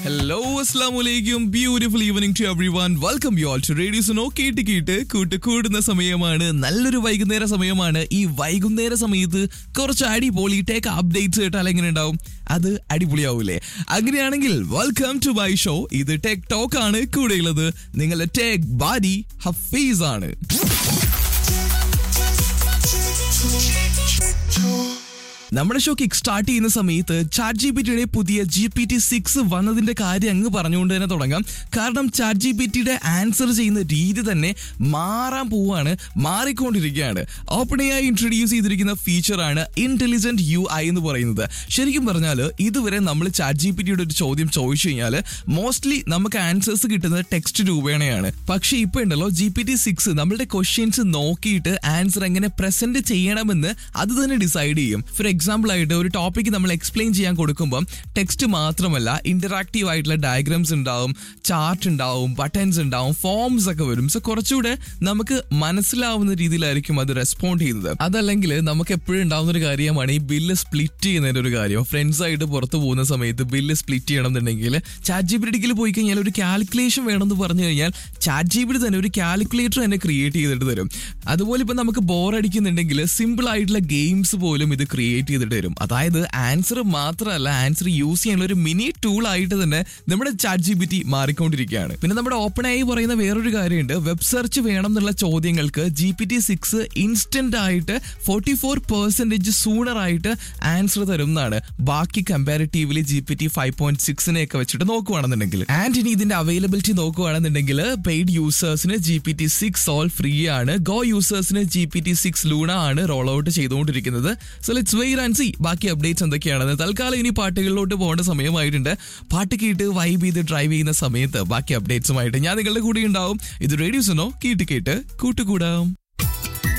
hello അസ്സാം വലൈക്കും beautiful evening to everyone welcome you all to radios no കേട്ട് കേട്ട് കൂട്ട് കൂടുന്ന സമയമാണ് നല്ലൊരു വൈകുന്നേര സമയമാണ് ഈ വൈകുന്നേര സമയത്ത് കുറച്ച് അടിപൊളി ടേക്ക് അപ്ഡേറ്റ്സ് കേട്ടാൽ എങ്ങനെ ഉണ്ടാവും അത് അടിപൊളിയാവൂലേ അങ്ങനെയാണെങ്കിൽ വെൽക്കം ടു മൈ ഷോ ഇത് ടെക് ടോക്ക് ആണ് കൂടെയുള്ളത് നിങ്ങളുടെ ടെക് ബാഡി ഹഫീസ് ആണ് നമ്മുടെ ഷോ കിക്ക് സ്റ്റാർട്ട് ചെയ്യുന്ന സമയത്ത് ചാറ്റ് ജി പി ടിയുടെ പുതിയ ജി പി ടി സിക്സ് വന്നതിന്റെ കാര്യം അങ്ങ് പറഞ്ഞുകൊണ്ട് തന്നെ തുടങ്ങാം കാരണം ചാറ്റ് ജി പി ടിയുടെ ആൻസർ ചെയ്യുന്ന രീതി തന്നെ മാറാൻ പോവാണ് മാറിക്കൊണ്ടിരിക്കുകയാണ് ഓപ്പണയായി ഇൻട്രൊഡ്യൂസ് ചെയ്തിരിക്കുന്ന ഫീച്ചറാണ് ഇന്റലിജന്റ് യു ഐ എന്ന് പറയുന്നത് ശരിക്കും പറഞ്ഞാൽ ഇതുവരെ നമ്മൾ ചാറ്റ് ജി പി ടിയുടെ ഒരു ചോദ്യം ചോദിച്ചു കഴിഞ്ഞാൽ മോസ്റ്റ്ലി നമുക്ക് ആൻസേഴ്സ് കിട്ടുന്നത് ടെക്സ്റ്റ് രൂപേണയാണ് പക്ഷേ ഇപ്പൊ ഉണ്ടല്ലോ ജി പി ടി സിക്സ് നമ്മളുടെ ക്വസ്റ്റ്യൻസ് നോക്കിയിട്ട് ആൻസർ എങ്ങനെ പ്രസന്റ് ചെയ്യണമെന്ന് അത് തന്നെ ഡിസൈഡ് ചെയ്യും ഫോർ എക്സാമ്പിൾ ആയിട്ട് ഒരു ടോപ്പിക്ക് നമ്മൾ എക്സ്പ്ലെയിൻ ചെയ്യാൻ കൊടുക്കുമ്പോൾ ടെക്സ്റ്റ് മാത്രമല്ല ഇന്ററാക്റ്റീവ് ആയിട്ടുള്ള ഡയഗ്രാംസ് ഉണ്ടാവും ചാർട്ട് ഉണ്ടാവും ബട്ടൺസ് ഉണ്ടാവും ഫോംസ് ഒക്കെ വരും സോ കുറച്ചുകൂടെ നമുക്ക് മനസ്സിലാവുന്ന രീതിയിലായിരിക്കും അത് റെസ്പോണ്ട് ചെയ്യുന്നത് അതല്ലെങ്കിൽ നമുക്ക് എപ്പോഴും ഉണ്ടാവുന്ന ഒരു കാര്യമാണ് ഈ ബില്ല് സ്പ്ലിറ്റ് ചെയ്യുന്നതിന്റെ ഒരു കാര്യം ഫ്രണ്ട്സ് ആയിട്ട് പുറത്തു പോകുന്ന സമയത്ത് ബില്ല് സ്പ്ലിറ്റ് ചെയ്യണം എന്നുണ്ടെങ്കിൽ ചാറ്റ് ജി ബി പോയി കഴിഞ്ഞാൽ ഒരു കാൽക്കുലേഷൻ വേണമെന്ന് പറഞ്ഞു കഴിഞ്ഞാൽ ചാറ്റ് ജി ബി തന്നെ ഒരു കാൽക്കുലേറ്റർ തന്നെ ക്രിയേറ്റ് ചെയ്തിട്ട് തരും അതുപോലെ ഇപ്പൊ നമുക്ക് ബോർ അടിക്കുന്നുണ്ടെങ്കിൽ സിമ്പിൾ ആയിട്ടുള്ള ഗെയിംസ് പോലും ഇത് ക്രിയേറ്റ് ചെയ്തിട്ട് തരും അതായത് ആൻസർ മാത്രമല്ല ആൻസർ യൂസ് ചെയ്യാനുള്ള ഒരു മിനി ടൂൾ ആയിട്ട് തന്നെ നമ്മുടെ ചാറ്റ് ജി ബി ടി മാറിക്കൊണ്ടിരിക്കുകയാണ് പിന്നെ നമ്മുടെ ഓപ്പൺ ആയി പറയുന്ന വേറൊരു കാര്യമുണ്ട് വെബ് സെർച്ച് വേണം എന്നുള്ള ചോദ്യങ്ങൾക്ക് G P T six instant ആയിട്ട് ഫോർട്ടി ഫോർ പെർസെന്റേജ് സൂണർ ആയിട്ട് ആൻസർ തരും എന്നാണ് ബാക്കി comparatively G P T five point സിക്സിനെ ഒക്കെ വെച്ചിട്ട് നോക്കുവാണെന്നുണ്ടെങ്കിൽ ആൻഡ് ഇനി ഇതിന്റെ അവൈലബിലിറ്റി നോക്കുവാണെന്നുണ്ടെങ്കിൽ പെയ്ഡ് യൂസേഴ്സിന് G P T six all free ആണ് ഗോ യൂസേഴ്സിന് ജി പി ടി സിക്സ് ലൂണ ആണ് റോൾ ഔട്ട് ചെയ്തുകൊണ്ടിരിക്കുന്നത് so let's wait and see ബാക്കി അപ്ഡേറ്റ്സ് എന്തൊക്കെയാണെന്ന് തൽക്കാലം ഇനി പാട്ടുകളിലോട്ട് പോകേണ്ട സമയമായിട്ടുണ്ട് പാട്ട് കേട്ട് വൈബ് ചെയ്ത് ഡ്രൈവ് ചെയ്യുന്ന സമയത്ത് ബാക്കി അപ്ഡേറ്റ്സുമായിട്ട് ഞാൻ നിങ്ങളുടെ കൂടെ ഉണ്ടാവും ഇത് റേഡിയോസിനോ കേട്ട് കേട്ട് കൂട്ടുകൂടാം